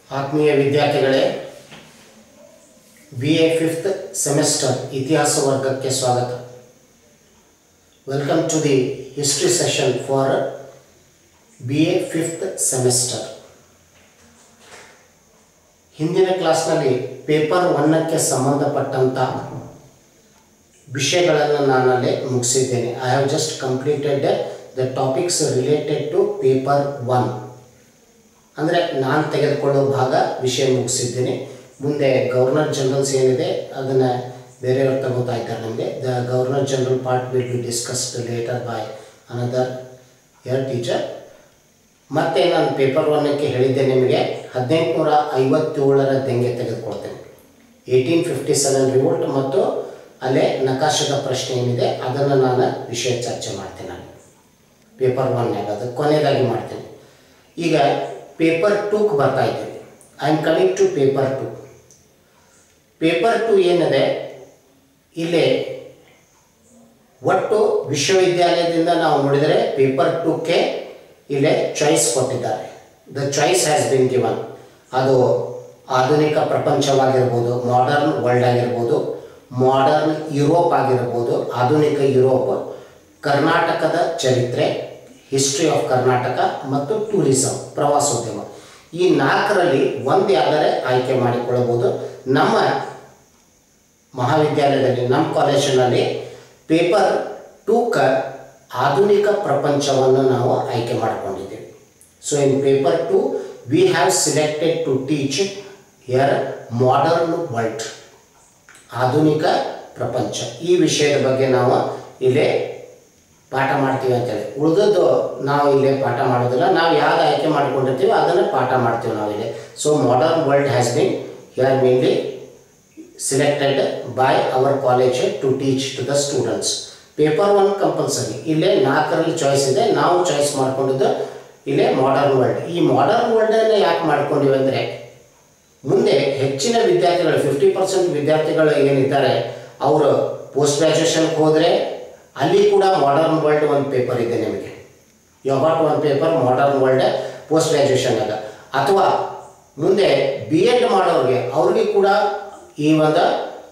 ಆತ್ಮೀಯ ವಿದ್ಯಾರ್ಥಿಗಳೇ B A fifth semester ಇತಿಹಾಸ ವರ್ಗಕ್ಕೆ ಸ್ವಾಗತ welcome to the history session for B A fifth semester ಹಿಂದಿನ ಕ್ಲಾಸ್ನಲ್ಲಿ ಪೇಪರ್ ಒನ್ನಕ್ಕೆ ಸಂಬಂಧಪಟ್ಟಂಥ ವಿಷಯಗಳನ್ನು ನಾನಲ್ಲಿ ಮುಗಿಸಿದ್ದೇನೆ I have just completed the topics related to paper one ಅಂದರೆ ನಾನು ತೆಗೆದುಕೊಳ್ಳೋ ಭಾಗ ವಿಷಯ ಮುಗಿಸಿದ್ದೀನಿ ಮುಂದೆ ಗವರ್ನರ್ ಜನರಲ್ಸ್ ಏನಿದೆ ಅದನ್ನು ಬೇರೆಯವ್ರು ತಗೋತಾ ಇದ್ದಾರೆ ನಮಗೆ the governor general part will be discussed later by another your teacher ಮತ್ತೆ ನಾನು ಪೇಪರ್ ಒನ್ನಕ್ಕೆ ಹೇಳಿದ್ದೆ ನಿಮಗೆ ಹದಿನೆಂಟುನೂರ ಐವತ್ತೇಳರ ದೆಂಗೆ ತೆಗೆದುಕೊಳ್ತೇನೆ ಏಯ್ಟೀನ್ ಫಿಫ್ಟಿ ಸೆವೆನ್ ರಿವೋಲ್ಟ್ ಮತ್ತು ಅಲ್ಲೇ ನಕಾಶದ ಪ್ರಶ್ನೆ ಏನಿದೆ ಅದನ್ನು ನಾನು ವಿಷಯ ಚರ್ಚೆ ಮಾಡ್ತೇನೆ ನಾನು ಪೇಪರ್ ಒನ್ಯಾಗ ಅದು ಕೊನೆಯದಾಗಿ ಮಾಡ್ತೇನೆ ಈಗ ಪೇಪರ್ ಟೂಗೆ ಬರ್ತಾ ಇದ್ದೀನಿ I am coming to paper two paper two ಏನಿದೆ ಇಲ್ಲಿ ಒಟ್ಟು ವಿಶ್ವವಿದ್ಯಾಲಯದಿಂದ ನಾವು ನೋಡಿದರೆ ಪೇಪರ್ ಟೂಕ್ಕೆ ಇಲ್ಲೇ ಚಾಯ್ಸ್ ಕೊಟ್ಟಿದ್ದಾರೆ the choice has been given ಅದು ಆಧುನಿಕ ಪ್ರಪಂಚವಾಗಿರ್ಬೋದು ಮಾಡರ್ನ್ ವರ್ಲ್ಡ್ ಆಗಿರ್ಬೋದು ಮಾಡರ್ನ್ ಯುರೋಪ್ ಆಗಿರ್ಬೋದು ಆಧುನಿಕ ಯುರೋಪ್ ಕರ್ನಾಟಕದ ಚರಿತ್ರೆ ಹಿಸ್ಟ್ರಿ ಆಫ್ ಕರ್ನಾಟಕ ಮತ್ತು ಟೂರಿಸಂ ಪ್ರವಾಸೋದ್ಯಮ ಈ ನಾಲ್ಕರಲ್ಲಿ ಒಂದು ಯಾವ್ದಾರೆ ಆಯ್ಕೆ ಮಾಡಿಕೊಳ್ಳಬಹುದು ನಮ್ಮ ಮಹಾವಿದ್ಯಾಲಯದಲ್ಲಿ ನಮ್ಮ ಕಾಲೇಜಿನಲ್ಲಿ ಪೇಪರ್ ಟೂಕ ಆಧುನಿಕ ಪ್ರಪಂಚವನ್ನು ನಾವು ಆಯ್ಕೆ ಮಾಡಿಕೊಂಡಿದ್ದೇವೆ so in paper two we have selected to teach your modern world ಆಧುನಿಕ ಪ್ರಪಂಚ ಈ ವಿಷಯದ ಬಗ್ಗೆ ನಾವು ಇಲ್ಲೇ ಪಾಠ ಮಾಡ್ತೀವಿ ಅಂತೇಳಿ ಉಳಿದದ್ದು ನಾವು ಇಲ್ಲೇ ಪಾಠ ಮಾಡೋದಿಲ್ಲ ನಾವು ಯಾವ್ದು ಆಯ್ಕೆ ಮಾಡ್ಕೊಂಡಿರ್ತೀವಿ ಅದನ್ನು ಪಾಠ ಮಾಡ್ತೀವಿ ನಾವು ಇಲ್ಲಿ so modern world has been here mainly selected by our college to teach to the students paper one compulsory ಇಲ್ಲೇ ನಾಲ್ಕರಲ್ಲಿ ಚಾಯ್ಸ್ ಇದೆ ನಾವು ಚಾಯ್ಸ್ ಮಾಡ್ಕೊಂಡಿದ್ದು ಇಲ್ಲೇ ಮಾಡರ್ನ್ ವರ್ಲ್ಡ್ ಈ ಮಾಡರ್ನ್ ವರ್ಲ್ಡನ್ನು ಯಾಕೆ ಮಾಡ್ಕೊಂಡಿವಿ ಅಂದರೆ ಮುಂದೆ ಹೆಚ್ಚಿನ ವಿದ್ಯಾರ್ಥಿಗಳು ಫಿಫ್ಟಿ ಪರ್ಸೆಂಟ್ ವಿದ್ಯಾರ್ಥಿಗಳು ಏನಿದ್ದಾರೆ ಅವರು ಪೋಸ್ಟ್ ಗ್ರ್ಯಾಜುಯೇಷನ್ಗೆ ಹೋದರೆ ಅಲ್ಲಿ ಕೂಡ ಮಾಡರ್ನ್ ವರ್ಲ್ಡ್ ಒಂದು ಪೇಪರ್ ಇದೆ ನಿಮಗೆ ಯೋಗಾಟ್ ಒಂದು ಪೇಪರ್ ಮಾಡರ್ನ್ ವರ್ಲ್ಡ್ ಪೋಸ್ಟ್ ಗ್ರ್ಯಾಜುಯೇಷನ್ನಾಗ ಅಥವಾ ಮುಂದೆ ಬಿ ಎಡ್ ಮಾಡೋರಿಗೆ ಅವ್ರಿಗೆ ಕೂಡ ಈ ಒಂದು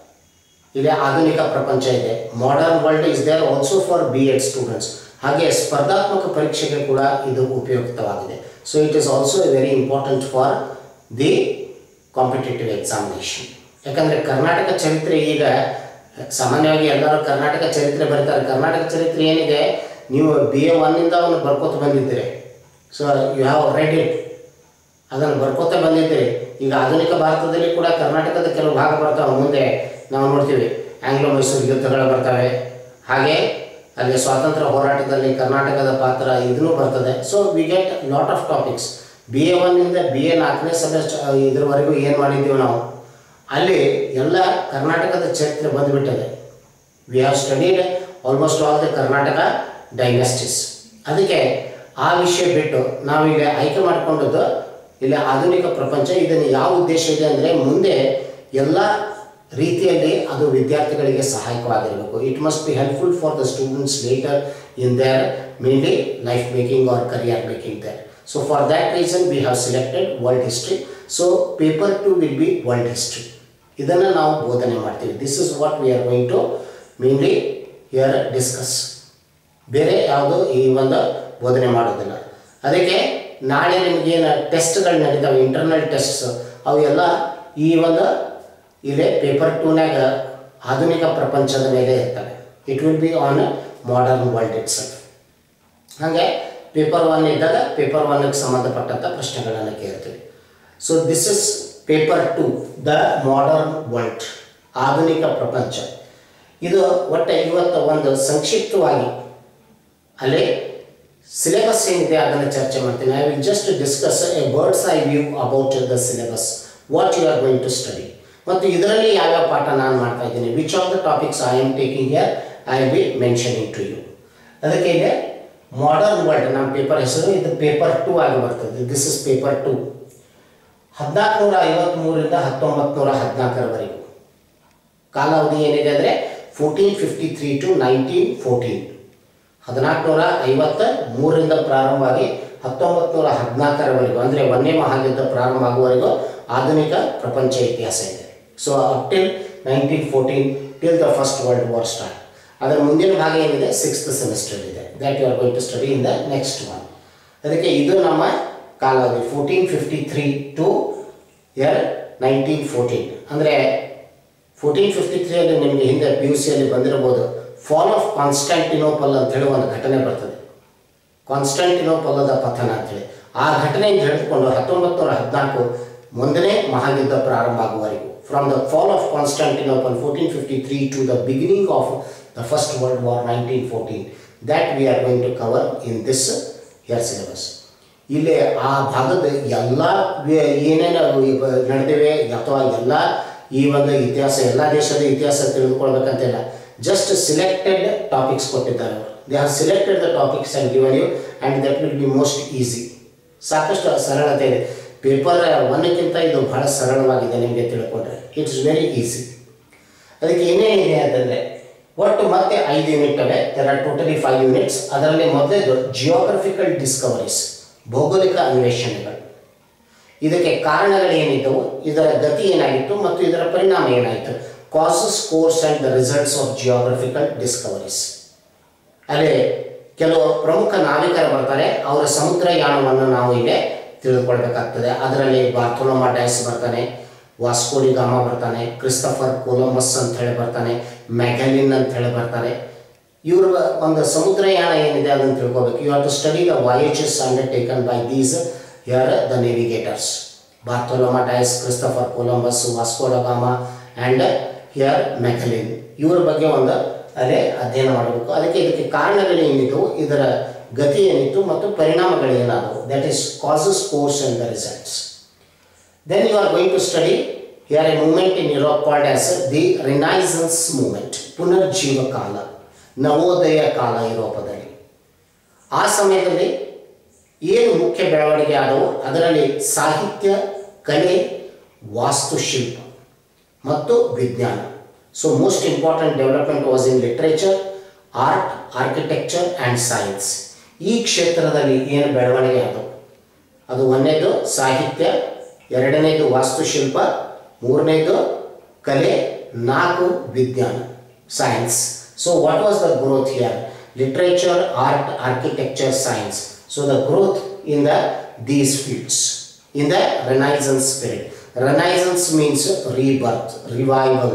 ಇಲ್ಲಿ ಆಧುನಿಕ ಪ್ರಪಂಚ ಇದೆ modern world is there also for B Ed students ಹಾಗೆ ಸ್ಪರ್ಧಾತ್ಮಕ ಪರೀಕ್ಷೆಗೆ ಕೂಡ ಇದು ಉಪಯುಕ್ತವಾಗಿದೆ so it is also very important for the competitive examination ಯಾಕಂದರೆ ಕರ್ನಾಟಕ ಚರಿತ್ರೆ ಈಗ ಸಾಮಾನ್ಯವಾಗಿ ಎಲ್ಲರೂ ಕರ್ನಾಟಕ ಚರಿತ್ರೆ ಬರೀತಾರೆ ಕರ್ನಾಟಕ ಚರಿತ್ರೆ ಏನಿದೆ ನೀವು ಬಿ ಎ ಒನ್ನಿಂದ ಅವನು ಬರ್ಕೋತ ಬಂದಿದ್ದೀರಿ so you have read it ಅದನ್ನು ಬರ್ಕೋತ ಬಂದಿದ್ದೀರಿ ಈಗ ಆಧುನಿಕ ಭಾರತದಲ್ಲಿ ಕೂಡ ಕರ್ನಾಟಕದ ಕೆಲವು ಭಾಗ ಬರ್ತಾವೆ ಮುಂದೆ ನಾವು ನೋಡ್ತೀವಿ ಆಂಗ್ಲೋ ಮೈಸೂರು ಯುದ್ಧಗಳು ಬರ್ತವೆ ಹಾಗೆ ಅಲ್ಲಿ ಸ್ವಾತಂತ್ರ್ಯ ಹೋರಾಟದಲ್ಲಿ ಕರ್ನಾಟಕದ ಪಾತ್ರ ಇದನ್ನು ಬರ್ತದೆ so we get lot of topics B A ಒನ್ನಿಂದ ಬಿ ಎ ನಾಲ್ಕನೇ ಸೆಮಿಸ್ಟರ್ ಇದ್ರವರೆಗೂ ಏನು ಮಾಡಿದ್ದೀವಿ ನಾವು ಅಲ್ಲಿ ಎಲ್ಲ ಕರ್ನಾಟಕದ ಚರಿತ್ರೆ ಬಂದುಬಿಟ್ಟಿದೆ we have studied almost all the Karnataka dynasties ಅದಕ್ಕೆ ಆ ವಿಷಯ ಬಿಟ್ಟು ನಾವೀಗ ಆಯ್ಕೆ ಮಾಡಿಕೊಂಡದ್ದು ಇಲ್ಲಿ ಆಧುನಿಕ ಪ್ರಪಂಚ ಇದನ್ನು ಯಾವ ಉದ್ದೇಶ ಇದೆ ಅಂದರೆ ಮುಂದೆ ಎಲ್ಲ ರೀತಿಯಲ್ಲಿ ಅದು ವಿದ್ಯಾರ್ಥಿಗಳಿಗೆ ಸಹಾಯಕವಾಗಿರಬೇಕು it must be helpful for the students later in their mainly life making or career making there so for that reason we have selected world history so paper two will be world history ಇದನ್ನು ನಾವು ಬೋಧನೆ ಮಾಡ್ತೀವಿ this is what we are going to mainly here discuss ಬೇರೆ ಯಾವುದು ಈ ಒಂದು ಬೋಧನೆ ಮಾಡೋದಿಲ್ಲ ಅದಕ್ಕೆ ನಾಳೆ ನಿಮಗೇನು ಟೆಸ್ಟ್ಗಳು ನಡೀತಾವೆ ಇಂಟರ್ನಲ್ ಟೆಸ್ಟ್ಸ್ ಅವೆಲ್ಲ ಈ ಒಂದು ಇಲ್ಲೇ ಪೇಪರ್ ಟೂನಾಗ ಆಧುನಿಕ ಪ್ರಪಂಚದ ಮೇಲೆ ಇರ್ತವೆ it will be on modern world it's ಹಾಗೆ ಪೇಪರ್ ಒನ್ ಇದ್ದಾಗ ಪೇಪರ್ ಒನ್ಗೆ ಸಂಬಂಧಪಟ್ಟಂಥ ಪ್ರಶ್ನೆಗಳನ್ನು ಕೇಳ್ತೀವಿ so this is paper two the modern world ಆಧುನಿಕ ಪ್ರಪಂಚ ಇದು ಒಟ್ಟು ಇವತ್ತು ಒಂದು ಸಂಕ್ಷಿಪ್ತವಾಗಿ ಅಲ್ಲಿ ಸಿಲೆಬಸ್ ಏನಿದೆ ಅದನ್ನು ಚರ್ಚೆ ಮಾಡ್ತೀನಿ I will just discuss a bird's eye view about the syllabus what you are going to study ಮತ್ತು ಇದರಲ್ಲಿ ಯಾವ್ಯಾವ ಪಾಠ ನಾನು ಮಾಡ್ತಾ ಇದ್ದೀನಿ which of the topics I am taking here I will be mentioning to you ಅದಕ್ಕೆ ಇದೆ modern world ನಮ್ಮ ಪೇಪರ್ ಹೆಸರು ಇದು ಪೇಪರ್ ಟೂ ಆಗಿ ಬರ್ತದೆ ದಿಸ್ ಇಸ್ ಪೇಪರ್ ಟೂ ಹದಿನಾಲ್ಕುನೂರ ಐವತ್ತ್ಮೂರಿಂದ ಹತ್ತೊಂಬತ್ತು ನೂರ ಹದಿನಾಲ್ಕರವರೆಗೂ ಕಾಲಾವಧಿ ಏನಿದೆ ಅಂದರೆ fourteen fifty three to nineteen fourteen ಹದಿನಾಲ್ಕುನೂರ ಐವತ್ತ ಮೂರರಿಂದ ಪ್ರಾರಂಭವಾಗಿ ಹತ್ತೊಂಬತ್ತು ನೂರ ಹದಿನಾಲ್ಕರವರೆಗೂ ಅಂದರೆ ಒಂದನೇ ಮಹಾಯುದ್ಧ ಪ್ರಾರಂಭ ಆಗುವವರೆಗೂ ಆಧುನಿಕ ಪ್ರಪಂಚ ಇತಿಹಾಸ ಇದೆ so up till nineteen fourteen till the first world war start ಅದರ ಮುಂದಿನ ಭಾಗ ಏನಿದೆ ಸಿಕ್ಸ್ತ್ ಸೆಮಿಸ್ಟರ್ ಇದೆ that you are going to study in the next one ಅದಕ್ಕೆ ಇದು ನಮ್ಮ ಕಾಲಾವಧಿ fourteen fifty three to year nineteen fourteen ಅಂದರೆ ಫೋರ್ಟೀನ್ ಫಿಫ್ಟಿ ತ್ರೀಯಲ್ಲಿ ನಿಮಗೆ ಹಿಂದೆ ಪಿ ಯು ಸಿಯಲ್ಲಿ ಬಂದಿರಬಹುದು ಫಾಲ್ ಆಫ್ ಕಾನ್ಸ್ಟಾಂಟಿನೋಪಲ್ ಅಂತ ಹೇಳಿ ಒಂದು ಘಟನೆ ಬರ್ತದೆ ಕಾನ್ಸ್ಟಾಂಟಿನೋಪಲದ ಪತನ ಅಂತೇಳಿ ಆ ಘಟನೆಯಿಂದ ಹಿಡಿದುಕೊಂಡು ಹತ್ತೊಂಬತ್ತು ನೂರ ಹದಿನಾಲ್ಕು ಒಂದನೇ ಮಹಾಯುದ್ಧ ಪ್ರಾರಂಭ ಆಗುವವರೆಗೂ from the fall of Constantinople fourteen fifty three to the beginning of the first world war nineteen fourteen that we are going to cover in this year syllabus ಇಲ್ಲಿ ಆ ಭಾಗದ ಎಲ್ಲ ವಿ- ಏನೇನು ಇವ- ನಡೆದಿವೆ ಅಥವಾ ಎಲ್ಲ ಈ ಒಂದು ಇತಿಹಾಸ ಎಲ್ಲ ದೇಶದ ಇತಿಹಾಸ ತಿಳಿದುಕೊಳ್ಬೇಕಂತಿಲ್ಲ ಜಸ್ಟ್ ಸಿಲೆಕ್ಟೆಡ್ ಟಾಪಿಕ್ಸ್ ಕೊಟ್ಟಿದ್ದಾರೆ ಅವರು they are selected the topics and given you and that will be most easy ಸಾಕಷ್ಟು ಸರಳತೆ ಇದೆ ಪೇಪರ್ ಒನ್ಕ್ಕಿಂತ ಇದು ಬಹಳ ಸರಳವಾಗಿದೆ ನಿಮಗೆ ತಿಳ್ಕೊಂಡ್ರೆ ಇಟ್ಸ್ ವೆರಿ ಈಸಿ ಅದಕ್ಕೆ ಏನೇನಿದೆ ಅಂತಂದರೆ ಒಟ್ಟು ಮತ್ತೆ ಐದು ಯೂನಿಟ್ ಅವೆ there are totally five units ಅದರಲ್ಲಿ ಮೊದಲೇದು ಜಿಯೋಗ್ರಫಿಕಲ್ ಡಿಸ್ಕವರೀಸ್ ಭೌಗೋಳಿಕ ಅನ್ವೇಷಣೆಗಳು ಇದಕ್ಕೆ ಕಾರಣಗಳೇನಿದ್ದವು ಇದರ ಗತಿ ಏನಾಗಿತ್ತು ಮತ್ತು ಇದರ ಪರಿಣಾಮ ಏನಾಯಿತು causes course and the results of geographical discoveries ಅಲ್ಲಿ ಕೆಲವು ಪ್ರಮುಖ ನಾವಿಕರು ಬರ್ತಾರೆ ಅವರ ಸಮುದ್ರಯಾನವನ್ನು ನಾವು ಇಲ್ಲಿ ತಿಳ್ಕೊಳ್ಬೇಕಾಗ್ತದೆ ಅದರಲ್ಲಿ ಬಾರ್ತೋಲೋಮ ಡೈಸ್ ಬರ್ತಾನೆ ವಾಸ್ಕೋಡಿ ಗಾಮ ಬರ್ತಾನೆ ಕ್ರಿಸ್ತಫರ್ ಕೊಲಂಬಸ್ ಅಂತ ಹೇಳಿ ಬರ್ತಾನೆ ಮ್ಯಾಗಲಿನ್ ಅಂತ ಹೇಳಿ ಬರ್ತಾರೆ ಇವ್ರ ಒಂದು ಸಮುದ್ರಯಾನ ಏನಿದೆ ಅದನ್ನು ತಿಳ್ಕೊಬೇಕು you have to study the voyages undertaken by these here the navigators Bartholomew Dias Christopher Columbus Vasco da Gama and here Magellan ಇವ್ರ ಬಗ್ಗೆ ಒಂದು ಅದೇ ಅಧ್ಯಯನ ಮಾಡಬೇಕು ಅದಕ್ಕೆ ಇದಕ್ಕೆ ಕಾರಣಗಳು ಏನಿತ್ತು ಇದರ ಗತಿ ಏನಿತ್ತು ಮತ್ತು ಪರಿಣಾಮಗಳು ಏನಾದವು that is causes course and the results then you are going to study here a movement in Europe called as the Renaissance movement ಪುನರ್ಜೀವ ಕಾಲ ನವೋದಯ ಕಾಲ ಯುರೋಪದಲ್ಲಿ ಆ ಸಮಯದಲ್ಲಿ ಏನು ಮುಖ್ಯ ಬೆಳವಣಿಗೆ ಆದವು ಅದರಲ್ಲಿ ಸಾಹಿತ್ಯ ಕಲೆ ವಾಸ್ತುಶಿಲ್ಪ ಮತ್ತು ವಿಜ್ಞಾನ so most important development was in literature art architecture and science ಈ ಕ್ಷೇತ್ರದಲ್ಲಿ ಏನು ಬೆಳವಣಿಗೆ ಆದವು ಅದು ಒಂದನೇದು ಸಾಹಿತ್ಯ ಎರಡನೇದು ವಾಸ್ತುಶಿಲ್ಪ ಮೂರನೇದು ಕಲೆ ನಾಲ್ಕು ವಿಜ್ಞಾನ science so what was the growth here literature art architecture science so the growth in the these fields in the Renaissance spirit Renaissance means rebirth revival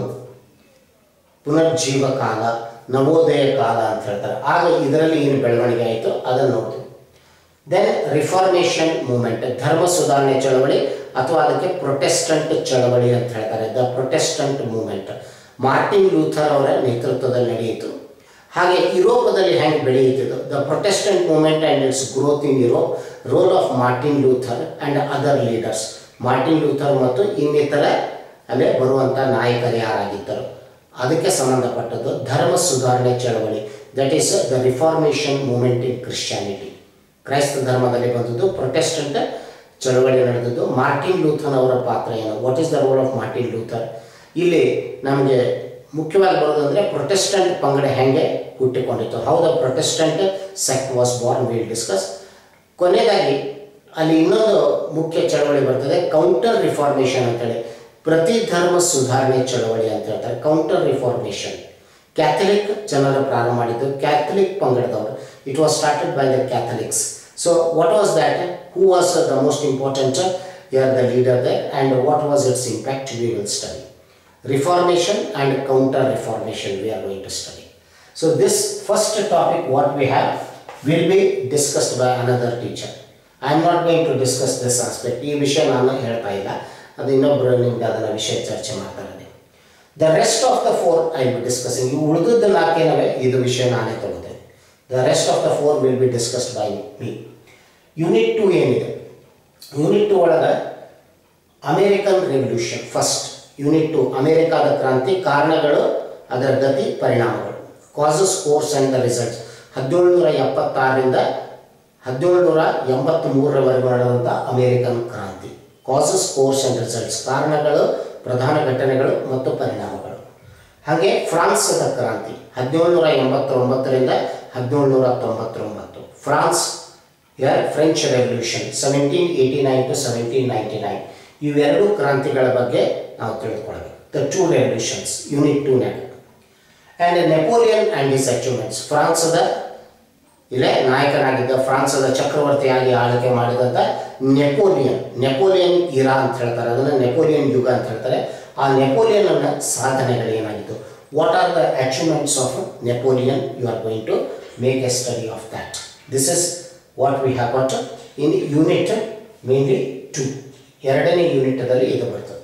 ಪುನರ್ಜೀವ ಕಾಲ ನವೋದಯ ಕಾಲ ಅಂತ ಹೇಳ್ತಾರೆ ಆಗ ಇದರಲ್ಲಿ ಏನು ಬೆಳವಣಿಗೆ ಆಯಿತು ಅದನ್ನು ನೋಡ್ತೀವಿ ದೆನ್ ರಿಫಾರ್ಮೇಷನ್ ಮೂಮೆಂಟ್ ಧರ್ಮ ಸುಧಾರಣೆ ಚಳವಳಿ ಅಥವಾ ಅದಕ್ಕೆ ಪ್ರೊಟೆಸ್ಟಂಟ್ ಚಳವಳಿ ಅಂತ ಹೇಳ್ತಾರೆ the Protestant movement Martin Luther ಅವರ ನೇತೃತ್ವದಲ್ಲಿ ನಡೆಯಿತು ಹಾಗೆ ಯುರೋಪದಲ್ಲಿ ಹೆಂಗೆ ಬೆಳೆಯುತ್ತಿದ್ದು the Protestant movement and its growth in Europe role of Martin Luther and other leaders Martin Luther ಮತ್ತು ಇನ್ನಿತರ ಅಲ್ಲೇ ಬರುವಂಥ ನಾಯಕರು ಯಾರಾಗಿದ್ದರು ಅದಕ್ಕೆ ಸಂಬಂಧಪಟ್ಟದ್ದು ಧರ್ಮ ಸುಧಾರಣೆ ಚಳವಳಿ that is the reformation movement in Christianity ಕ್ರೈಸ್ತ ಧರ್ಮದಲ್ಲಿ ಬಂದದ್ದು ಪ್ರೊಟೆಸ್ಟೆಂಟ್ ಚಳವಳಿ ನಡೆದದ್ದು ಮಾರ್ಟಿನ್ ಲೂಥರ್ ಅವರ ಪಾತ್ರ ಏನು what is the role of Martin Luther ಇಲ್ಲಿ ನಮಗೆ ಮುಖ್ಯವಾಗಿ ಬರೋದಂದರೆ ಪ್ರೊಟೆಸ್ಟೆಂಟ್ ಪಂಗಡ ಹೆಂಗೆ ಹುಟ್ಟಿಕೊಂಡಿತ್ತು how the Protestant sect was born will discuss ಕೊನೆಯದಾಗಿ ಅಲ್ಲಿ ಇನ್ನೊಂದು ಮುಖ್ಯ ಚಳವಳಿ ಬರ್ತದೆ ಕೌಂಟರ್ ರಿಫಾರ್ಮೇಷನ್ ಅಂತೇಳಿ ಪ್ರತಿ ಧರ್ಮ ಸುಧಾರಣೆ ಚಳವಳಿ ಅಂತ ಹೇಳ್ತಾರೆ ಕೌಂಟರ್ ರಿಫಾರ್ಮೇಷನ್ ಕ್ಯಾಥಲಿಕ್ ಜನರು ಪ್ರಾರಂಭ ಮಾಡಿದ್ದು ಕ್ಯಾಥಲಿಕ್ ಪಂಗಡದವರು it was started by the Catholics so what was that who was the most important uh the leader the and what was its impact we will study reformation and counter reformation we are going to study so this first topic what we have will be discussed by another teacher I am not going to discuss this aspect ಈ ವಿಷಯ ನಾನು ಹೇಳ್ತಾ ಇಲ್ಲ ಅದು ಇನ್ನೊಬ್ಬರು ನಿಮ್ಗೆ ಅದರ ವಿಷಯ ಚರ್ಚೆ ಮಾಡ್ತಾರೆ the rest of the four I be discussing ಇವು ಉಳಿದದ್ದು ನಾಲ್ಕೇನವೆ ಇದು ವಿಷಯ ನಾನೇ ತಗೋತೇನೆ the rest of the four will be discussed by me unit two ಏನಿದೆ ಯೂನಿಟ್ ಟು ಒಳಗೆ American revolution first unit two ಅಮೇರಿಕಾದ ಕ್ರಾಂತಿ ಕಾರಣಗಳು ಅದರ ಗತಿ ಪರಿಣಾಮಗಳು causes course and the results ಹದಿನೇಳುನೂರ ಎಪ್ಪತ್ತಾರರಿಂದ ಹದಿನೇಳುನೂರ ಎಂಬತ್ತ್ಮೂರರವರೆಗೂ ನಡೆದಂಥ ಅಮೇರಿಕನ್ ಕ್ರಾಂತಿ ಕಾಸಸ್ ಕೋರ್ಸ್ ಆ್ಯಂಡ್ ರಿಸಲ್ಟ್ಸ್ ಕಾರಣಗಳು ಪ್ರಧಾನ ಘಟನೆಗಳು ಮತ್ತು ಪರಿಣಾಮಗಳು ಹಾಗೆ ಫ್ರಾನ್ಸದ ಕ್ರಾಂತಿ ಹದಿನೇಳುನೂರ ಎಂಬತ್ತೊಂಬತ್ತರಿಂದ ಹದಿನೇಳುನೂರ ತೊಂಬತ್ತೊಂಬತ್ತು France uh French revolution seventeen eighty nine to seventeen ninety nine ಇವೆರಡು ಕ್ರಾಂತಿಗಳ ಬಗ್ಗೆ ನಾವು ತಿಳಿದುಕೊಳ್ಬೇಕು ದ ಟೂ ರೆವಲ್ಯೂಷನ್ಸ್ ಯೂನಿಟ್ ಟೂನ್ಯಾಗ and Napoleon and his achievements ಫ್ರಾನ್ಸದ ಇಲ್ಲೇ ನಾಯಕನಾಗಿದ್ದ ಫ್ರಾನ್ಸದ ಚಕ್ರವರ್ತಿಯಾಗಿ ಆಳ್ವಿಕೆ ಮಾಡಿದಂಥ ನೆಪೋಲಿಯನ್ ನೆಪೋಲಿಯನ್ ಇರಾ ಅಂತ ಹೇಳ್ತಾರೆ ಅದನ್ನು ನೆಪೋಲಿಯನ್ ಯುಗ ಅಂತ ಹೇಳ್ತಾರೆ ಆ ನೆಪೋಲಿಯನ್ನ ಸಾಧನೆಗಳು ಏನಾಗಿತ್ತು what are the achievements of Napoleon you are going to make a study of that this is what we have got in unit mainly two ಎರಡನೇ ಯೂನಿಟದಲ್ಲಿ ಇದು ಬರ್ತದೆ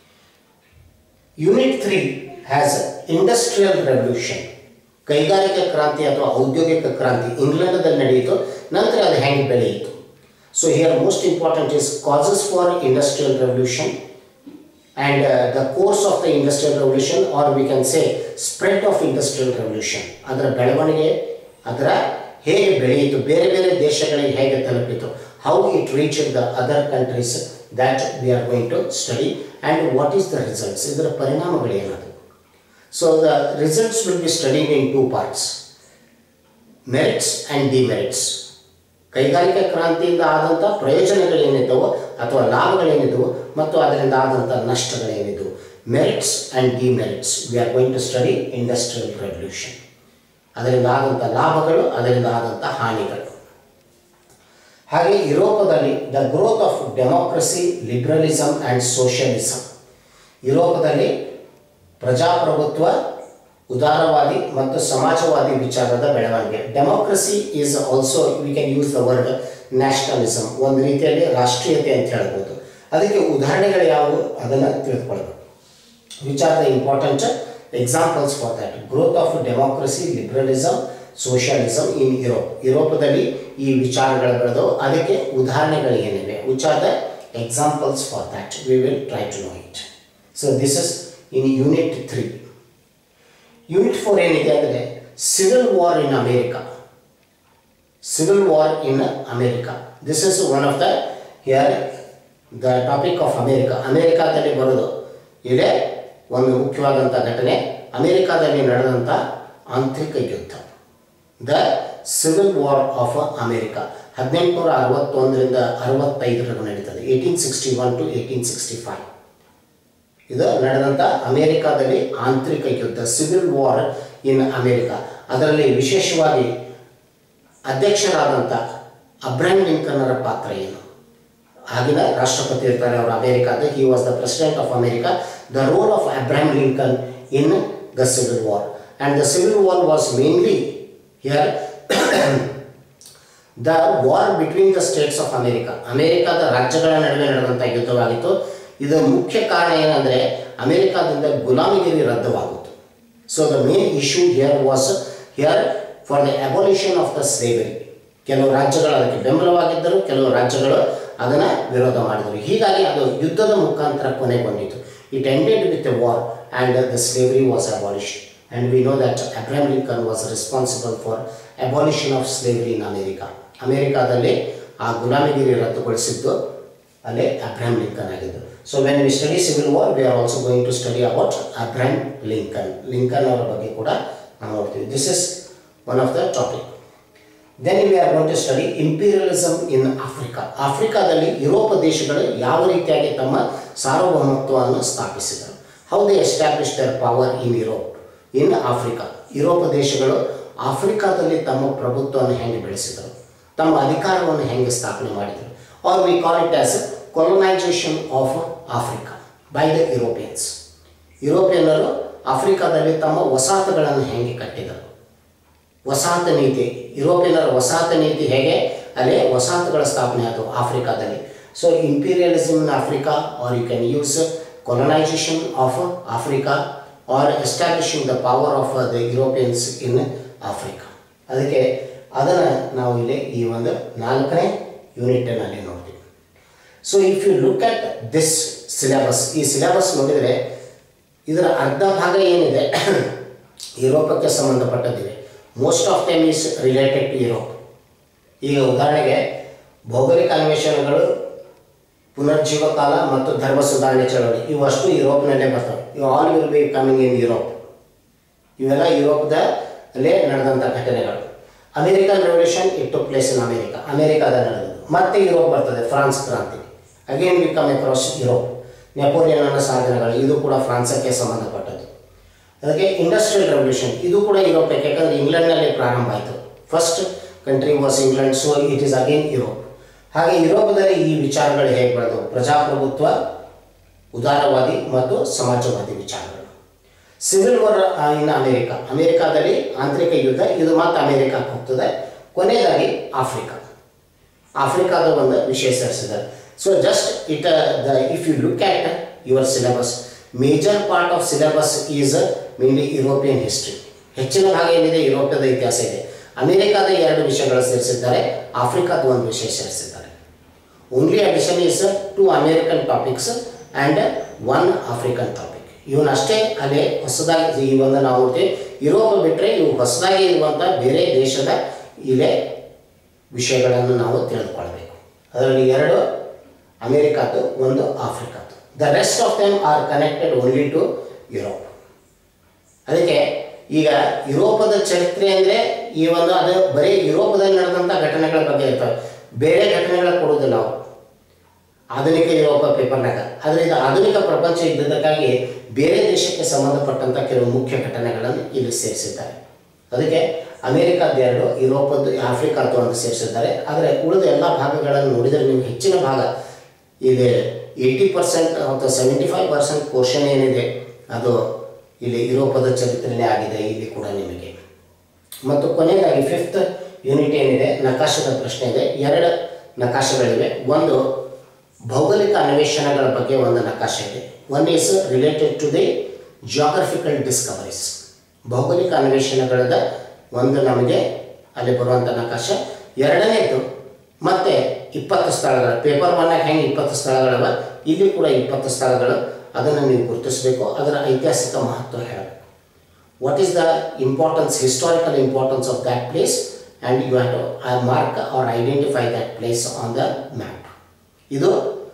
unit three has industrial revolution ಕೈಗಾರಿಕಾ ಕ್ರಾಂತಿ ಅಥವಾ ಔದ್ಯೋಗಿಕ ಕ್ರಾಂತಿ ಇಂಗ್ಲೆಂಡದಲ್ಲಿ ನಡೆಯಿತು ನಂತರ ಅದು ಹೆಂಗೆ ಬೆಳೆಯಿತು so here most important is causes for industrial revolution and the course of the industrial revolution or we can say spread of industrial revolution ಅದರ ಬೆಳವಣಿಗೆ ಅದರ ಹೇಗೆ ಬೆಳೆಯಿತು ಬೇರೆ ಬೇರೆ ದೇಶಗಳಿಗೆ ಹೇಗೆ ತಲುಪಿತು how it reach the other countries that we are going to study and what is the results ಇದರ ಪರಿಣಾಮಗಳೇನದು so the results will be studying in two parts merits and demerits ಕೈಗಾರಿಕಾ ಕ್ರಾಂತಿಯಿಂದ ಆದಂಥ ಪ್ರಯೋಜನಗಳೇನಿದ್ದವೋ ಅಥವಾ ಲಾಭಗಳೇನಿದ್ದವು ಮತ್ತು ಅದರಿಂದ ಆದಂಥ ನಷ್ಟಗಳೇನಿದ್ದವು merits and demerits we are going to study industrial revolution ಅದರಿಂದ ಆದಂಥ ಲಾಭಗಳು ಅದರಿಂದ ಆದಂಥ ಹಾನಿಗಳು ಹಾಗೆ ಯುರೋಪದಲ್ಲಿ the growth of democracy liberalism and socialism ಯುರೋಪದಲ್ಲಿ ಪ್ರಜಾಪ್ರಭುತ್ವ ಉದಾರವಾದಿ ಮತ್ತು ಸಮಾಜವಾದಿ ವಿಚಾರದ ಬೆಳವಣಿಗೆ democracy is also we can use the word nationalism ಒಂದು ರೀತಿಯಲ್ಲಿ ರಾಷ್ಟ್ರೀಯತೆ ಅಂತ ಹೇಳ್ಬೋದು ಅದಕ್ಕೆ ಉದಾಹರಣೆಗಳು ಯಾವುವು ಅದನ್ನು ತಿಳಿದುಕೊಳ್ಬೇಕು which are the important examples for that growth of democracy liberalism socialism in Europe ಯುರೋಪದಲ್ಲಿ ಈ ವಿಚಾರಗಳು ಬೆಳೆದವು ಅದಕ್ಕೆ ಉದಾಹರಣೆಗಳು ಏನಿವೆ which are the examples for that we will try to know it so this is in unit three unit four ಏನಿದೆ ಅಂದರೆ civil war in America civil war in America this is one of the here the topic of America ಅಮೇರಿಕಾದಲ್ಲಿ ಬರೋದು ಇದೇ ಒಂದು ಮುಖ್ಯವಾದಂಥ ಘಟನೆ ಅಮೇರಿಕಾದಲ್ಲಿ ನಡೆದಂಥ ಆಂತರಿಕ ಯುದ್ಧ the civil war of America ಹದಿನೆಂಟುನೂರ ಅರವತ್ತೊಂದರಿಂದ ಅರವತ್ತೈದರವರೆಗೂ ನಡೀತದೆ eighteen sixty one to eighteen sixty five ಇದು ನಡೆದಂಥ ಅಮೇರಿಕಾದಲ್ಲಿ ಆಂತರಿಕ ಯುದ್ಧ ಸಿವಿಲ್ ವಾರ್ ಇನ್ ಅಮೇರಿಕಾ ಅದರಲ್ಲಿ ವಿಶೇಷವಾಗಿ ಅಧ್ಯಕ್ಷರಾದಂಥ ಅಬ್ರಾಹಂ ಲಿಂಕನ್ನರ ಪಾತ್ರ ಏನು ಆಗಿನ ರಾಷ್ಟ್ರಪತಿ ಇರ್ತಾರೆ ಅವರು ಅಮೇರಿಕಾದ he was the president of America the role of Abraham Lincoln in the civil war and the civil war was mainly here the war between the states of America ಅಮೇರಿಕಾದ ರಾಜ್ಯಗಳ ನಡುವೆ ನಡೆದಂಥ ಯುದ್ಧವಾಗಿತ್ತು ಇದರ ಮುಖ್ಯ ಕಾರಣ ಏನಂದರೆ ಅಮೇರಿಕಾದಿಂದ ಗುಲಾಮಿಗಿರಿ ರದ್ದುವಾಗುತ್ತು so the main issue here was here for the abolition of the slavery ಕೆಲವು ರಾಜ್ಯಗಳು ಅದಕ್ಕೆ ಬೆಂಬಲವಾಗಿದ್ದರು ಕೆಲವು ರಾಜ್ಯಗಳು ಅದನ್ನು ವಿರೋಧ ಮಾಡಿದರು ಹೀಗಾಗಿ ಅದು ಯುದ್ಧದ ಮುಖಾಂತರ ಕೊನೆಗೊಂಡಿತು it ended with a war and the slavery was abolished and we know that Abraham Lincoln was responsible for abolition of slavery in America ಅಮೇರಿಕಾದಲ್ಲಿ ಆ ಗುಲಾಮಿಗಿರಿ ರದ್ದುಗೊಳಿಸಿದ್ದು ಅಲ್ಲೇ ಅಬ್ರಾಹಂ ಲಿಂಕನ್ ಆಗಿದ್ದು so when we study civil war we are also going to study about Abraham Lincoln Lincoln ಅವರ ಬಗ್ಗೆ ಕೂಡ ನಾವು ನೋಡ್ತೀವಿ this is one of the topic then we are going to study imperialism in Africa ಆಫ್ರಿಕಾದಲ್ಲಿ ಯುರೋಪ ದೇಶಗಳು ಯಾವ ರೀತಿಯಾಗಿ ತಮ್ಮ ಸಾರ್ವಭೌಮತ್ವವನ್ನು ಸ್ಥಾಪಿಸಿದರು how they establish their power in Europe in Africa ಯುರೋಪ ದೇಶಗಳು ಆಫ್ರಿಕಾದಲ್ಲಿ ತಮ್ಮ ಪ್ರಭುತ್ವವನ್ನು ಹೆಂಗೆ ಬೆಳೆಸಿದರು ತಮ್ಮ ಅಧಿಕಾರವನ್ನು ಹೆಂಗೆ ಸ್ಥಾಪನೆ ಮಾಡಿದರು or we call it as colonisation of Africa by the Europeans ಯುರೋಪಿಯನ್ನರು ಆಫ್ರಿಕಾದಲ್ಲಿ ತಮ್ಮ ವಸಾಹತುಗಳನ್ನು ಹೇಗೆ ಕಟ್ಟಿದರು ವಸಾಹತು ನೀತಿ ಯುರೋಪಿಯನ್ನರ ವಸಾಹತು ನೀತಿ ಹೇಗೆ ಅಲ್ಲೇ ವಸಾಹತುಗಳ ಸ್ಥಾಪನೆ ಆದವು ಆಫ್ರಿಕಾದಲ್ಲಿ so imperialism in Africa or you can use colonisation of Africa or establishing the power of the Europeans in Africa ಅದಕ್ಕೆ ಅದನ್ನು ನಾವು ಇಲ್ಲಿ ಈ ಒಂದು ನಾಲ್ಕನೇ ಯೂನಿಟ್ನಲ್ಲಿ ನೋಡ್ತೀವಿ so if you look at this syllabus ಈ ಸಿಲೆಬಸ್ ನೋಡಿದರೆ ಇದರ ಅರ್ಧ ಭಾಗ ಏನಿದೆ ಯುರೋಪಕ್ಕೆ ಸಂಬಂಧಪಟ್ಟದ್ದಿದೆ most of time is related to Europe ಈಗ ಉದಾಹರಣೆಗೆ ಭೌಗೋಳಿಕ ಅನ್ವೇಷಣೆಗಳು ಪುನರ್ಜೀವ ಕಾಲ ಮತ್ತು ಧರ್ಮ ಸುಧಾರಣೆ ಚಳವಳಿ ಇವಷ್ಟು ಯುರೋಪ್ನಲ್ಲೇ ಬರ್ತವೆ ಇವು all will be coming in Europe ಇವೆಲ್ಲ ಯುರೋಪ್ದ ಅಲ್ಲೇ ನಡೆದಂಥ ಘಟನೆಗಳು American revolution it took place in America ಅಮೇರಿಕಾದ ನಡೆದದ್ದು ಮತ್ತೆ ಯುರೋಪ್ ಬರ್ತದೆ ಫ್ರಾನ್ಸ್ ಕ್ರಾಂತಿ again we come across Europe ನೆಪೋಲಿಯನ್ನ ಸಾಧನೆಗಳು ಇದು ಕೂಡ ಫ್ರಾನ್ಸಕ್ಕೆ ಸಂಬಂಧಪಟ್ಟದ್ದು ಅದಕ್ಕೆ ಇಂಡಸ್ಟ್ರಿಯಲ್ ರೆವಲ್ಯೂಷನ್ ಇದು ಕೂಡ ಯುರೋಪಕ್ಕೆ ಯಾಕಂದರೆ ಇಂಗ್ಲೆಂಡ್ನಲ್ಲಿ ಪ್ರಾರಂಭ ಆಯಿತು first country was England so it is again Europe ಹಾಗೆ ಯುರೋಪದಲ್ಲಿ ಈ ವಿಚಾರಗಳು ಹೇಗೆ ಬೆಳೆದವು ಪ್ರಜಾಪ್ರಭುತ್ವ ಉದಾರವಾದಿ ಮತ್ತು ಸಮಾಜವಾದಿ ವಿಚಾರಗಳು ಸಿವಿಲ್ ವಾರ್ ಇನ್ ಅಮೇರಿಕ ಅಮೇರಿಕಾದಲ್ಲಿ ಆಂತರಿಕ ಯುದ್ಧ ಇದು ಮತ್ತೆ ಅಮೇರಿಕಕ್ಕೆ ಹೋಗ್ತದೆ ಕೊನೆಯದಾಗಿ ಆಫ್ರಿಕಾ ಆಫ್ರಿಕಾದ ಒಂದು ವಿಷಯ ಸೇರಿಸಿದ್ದಾರೆ so just it the if you look at your syllabus major part of syllabus is mainly European history ಹೆಚ್ಚಿನ ಭಾಗ ಏನಿದೆ ಯುರೋಪದ ಇತಿಹಾಸ ಇದೆ ಅಮೇರಿಕಾದ ಎರಡು ವಿಷಯಗಳು ಸೇರಿಸಿದ್ದಾರೆ ಆಫ್ರಿಕಾದ ಒಂದು ವಿಷಯ ಸೇರಿಸಿದ್ದಾರೆ only addition is two American topics and one African topic even ಅಷ್ಟೇ ಅಲ್ಲೇ ಹೊಸದಾಗಿ ಈ ಒಂದು ನಾವು ನೋಡ್ತೀವಿ ಯುರೋಪ್ ಬಿಟ್ಟರೆ ಇವು ಹೊಸದಾಗಿ ಇರುವಂಥ ಬೇರೆ ದೇಶದ ಇಲ್ಲೇ ವಿಷಯಗಳನ್ನು ನಾವು ತಿಳಿದುಕೊಳ್ಬೇಕು ಅದರಲ್ಲಿ ಎರಡು ಅಮೇರಿಕಾದ್ದು ಒಂದು ಆಫ್ರಿಕಾದ್ದು the rest of them are connected only to Europe ಅದಕ್ಕೆ ಈಗ ಯುರೋಪದ ಚರಿತ್ರೆ ಅಂದರೆ ಈ ಒಂದು ಅದು ಬರೀ ಯುರೋಪದಲ್ಲಿ ನಡೆದಂಥ ಘಟನೆಗಳ ಬಗ್ಗೆ ಇರ್ತವೆ ಬೇರೆ ಘಟನೆಗಳ ಕೊಡೋದಿಲ್ಲ ನಾವು ಆಧುನಿಕ ಯುರೋಪ ಪೇಪರ್ನಾಗ ಆದರೆ ಇದು ಆಧುನಿಕ ಪ್ರಪಂಚ ಇದ್ದದಕ್ಕಾಗಿ ಬೇರೆ ದೇಶಕ್ಕೆ ಸಂಬಂಧಪಟ್ಟಂಥ ಕೆಲವು ಮುಖ್ಯ ಘಟನೆಗಳನ್ನು ಇಲ್ಲಿ ಸೇರಿಸಿದ್ದಾರೆ ಅದಕ್ಕೆ ಅಮೇರಿಕಾದ ಎರಡು ಯುರೋಪದ್ದು ಆಫ್ರಿಕಾದ್ದು ಅಂತ ಸೇರಿಸಿದ್ದಾರೆ ಆದರೆ ಉಳಿದ ಎಲ್ಲ ಭಾಗಗಳನ್ನು ನೋಡಿದರೆ ನಿಮ್ಗೆ ಹೆಚ್ಚಿನ ಭಾಗ ಇಲ್ಲಿ ಏಯ್ಟಿ ಪರ್ಸೆಂಟ್ ಅಥವಾ ಸೆವೆಂಟಿ ಫೈವ್ ಪರ್ಸೆಂಟ್ ಪೋರ್ಷನ್ ಏನಿದೆ ಅದು ಇಲ್ಲಿ ಯುರೋಪದ ಚರಿತ್ರೆನೇ ಆಗಿದೆ ಇಲ್ಲಿ ಕೂಡ ನಿಮಗೆ ಮತ್ತು ಕೊನೆಯದಾಗಿ ಫಿಫ್ತ್ ಯೂನಿಟ್ ಏನಿದೆ ನಕಾಶದ ಪ್ರಶ್ನೆ ಇದೆ ಎರಡು ನಕಾಶೆಗಳಿವೆ ಒಂದು ಭೌಗೋಳಿಕ ಅನ್ವೇಷಣೆಗಳ ಬಗ್ಗೆ ಒಂದು ನಕಾಶೆ ಇದೆ one is related to the geographical discoveries ಭೌಗೋಳಿಕ ಅನ್ವೇಷಣೆಗಳದ ಒಂದು ನಮಗೆ ಅಲ್ಲಿ ಬರುವಂಥ ನಕಾಶೆ ಎರಡನೇದು ಮತ್ತೆ ಇಪ್ಪತ್ತು ಸ್ಥಳಗಳು ಪೇಪರ್ ಒನ್ನಾಗ ಹೆಂಗೆ ಇಪ್ಪತ್ತು ಸ್ಥಳಗಳವ ಇಲ್ಲಿ ಕೂಡ ಇಪ್ಪತ್ತು ಸ್ಥಳಗಳು ಅದನ್ನು ನೀವು ಗುರುತಿಸಬೇಕು ಅದರ ಐತಿಹಾಸಿಕ ಮಹತ್ವ ಹೇಳಬೇಕು what is the importance historical importance of that place and you have to uh, mark or identify that place on the map ಇದು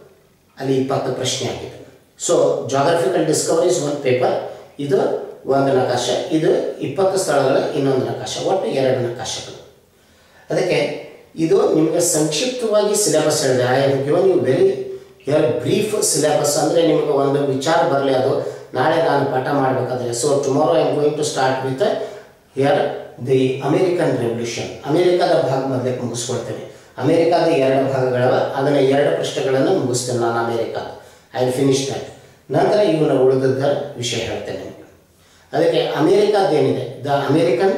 ಅಲ್ಲಿ ಇಪ್ಪತ್ತು ಪ್ರಶ್ನೆ ಆಗಿದೆ ಸೊ ಜಾಗ್ರಫಿಕಲ್ ಡಿಸ್ಕವರೀಸ್ ಒಂದು ಪೇಪರ್ ಇದು ಒಂದು ನಕಾಶ ಇದು ಇಪ್ಪತ್ತು ಸ್ಥಳಗಳ ಇನ್ನೊಂದು ನಕಾಶ ಒಟ್ಟು ಎರಡು ನಕಾಶಗಳು ಅದಕ್ಕೆ ಇದು ನಿಮಗೆ ಸಂಕ್ಷಿಪ್ತವಾಗಿ ಸಿಲೆಬಸ್ ಹೇಳಿದೆ I am given you very uh brief syllabus ಅಂದರೆ ನಿಮಗೆ ಒಂದು ವಿಚಾರ ಬರಲಿ ಅದು ನಾಳೆ ನಾನು ಪಾಠ ಮಾಡಬೇಕಾದ್ರೆ so tomorrow I am going to start with here the American revolution ಅಮೇರಿಕಾದ ಭಾಗ ಮೊದಲಕ್ಕೆ ಮುಗಿಸ್ಕೊಳ್ತೇನೆ ಅಮೇರಿಕಾದ ಎರಡು ಭಾಗಗಳವ ಅದನ್ನು ಎರಡು ಪ್ರಶ್ನೆಗಳನ್ನು ಮುಗಿಸ್ತೇನೆ ನಾನು ಅಮೇರಿಕಾದ ಐ ವಿಲ್ ಫಿನಿಶ್ ದಟ್ ನಂತರ ಇವನ ಉಳಿದದ್ದ ವಿಷಯ ಹೇಳ್ತೇನೆ ನಿಮಗೆ ಅದಕ್ಕೆ ಅಮೇರಿಕಾದ್ದೇನಿದೆ the American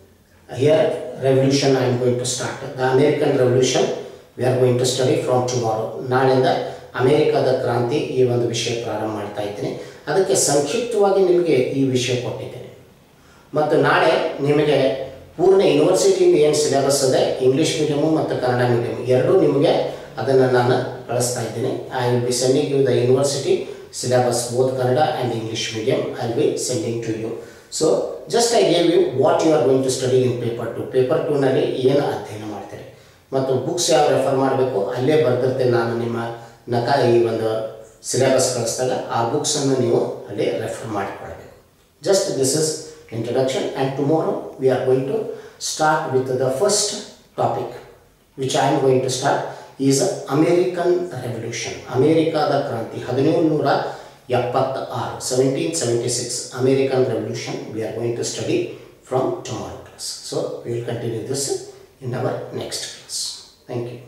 here revolution I am going to start the American revolution we are going to study from tomorrow ನಾಳೆಯಿಂದ ಅಮೇರಿಕಾದ ಕ್ರಾಂತಿ ಈ ಒಂದು ವಿಷಯ ಪ್ರಾರಂಭ ಮಾಡ್ತಾ ಇದ್ದೀನಿ ಅದಕ್ಕೆ ಸಂಕ್ಷಿಪ್ತವಾಗಿ ನಿಮಗೆ ಈ ವಿಷಯ ಕೊಟ್ಟಿದ್ದೇನೆ ಮತ್ತು ನಾಳೆ ನಿಮಗೆ ಪೂರ್ಣ ಯೂನಿವರ್ಸಿಟಿಯಿಂದ ಏನು ಸಿಲೆಬಸ್ ಇದೆ ಇಂಗ್ಲೀಷ್ ಮೀಡಿಯಮು ಮತ್ತು ಕನ್ನಡ ಮೀಡಿಯಮ್ ಎರಡೂ ನಿಮಗೆ ಅದನ್ನು ನಾನು ಕಳಿಸ್ತಾ ಇದ್ದೀನಿ I will be sending you the university syllabus both Kannada and English medium I will be sending to you so just I gave you what you are going to study in paper two paper ಟೂನಲ್ಲಿ ಏನು ಅಧ್ಯಯನ ಮಾಡ್ತೀರಿ ಮತ್ತು books ಯಾವ refer ಮಾಡಬೇಕು ಅಲ್ಲೇ ಬರ್ದಿರ್ತೇನೆ ನಾನು ನಿಮ್ಮ ನಕ ಈ ಒಂದು ಸಿಲೆಬಸ್ ಕಳಿಸಿದಾಗ ಆ ಬುಕ್ಸನ್ನು ನೀವು ಅಲ್ಲಿ ರೆಫರ್ ಮಾಡಿಕೊಳ್ಬೇಕು just this is introduction and tomorrow we are going to start with the first topic which I am going to start is American revolution ಅಮೇರಿಕಾದ ಕ್ರಾಂತಿ ಹದಿನೇಳು ನೂರ ಎಪ್ಪತ್ತ ಆರು seventeen seventy six American revolution we are going to study from tomorrow class so will continue this in our next class thank you